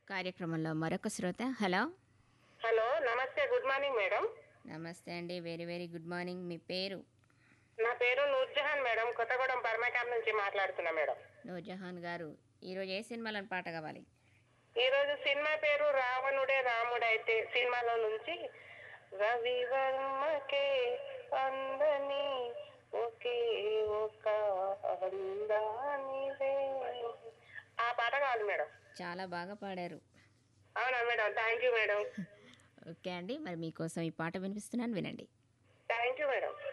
కార్యక్రమంలో మరొక శ్రోత హలో హలో నమస్తే గుడ్ మార్నింగ్ మేడం నమస్తే అండి వెరీ వెరీ గుడ్ మార్నింగ్ మీ పేరు నా పేరు నూర్జహాన్ మేడం కొత్తగూడెం పర్మకాం నుంచి మాట్లాడుతున్నా మేడం నూర్జహాన్ గారు ఈరోజు ఏ సినిమాలను పాట కావాలి ఈ రోజు సినిమా పేరు రావణుడే రాముడైతే సినిమాలో నుంచి రవివర్మకే అందని ఒకే ఒక అందానివే ఆ పాట కావాలి మేడం చాలా బాగా పాడారు అవునా madam thank you madam okay అండి మరి మీకోసం ఈ పాట వినిపిస్తున్నాను వినండి థ్యాంక్ యూ మేడం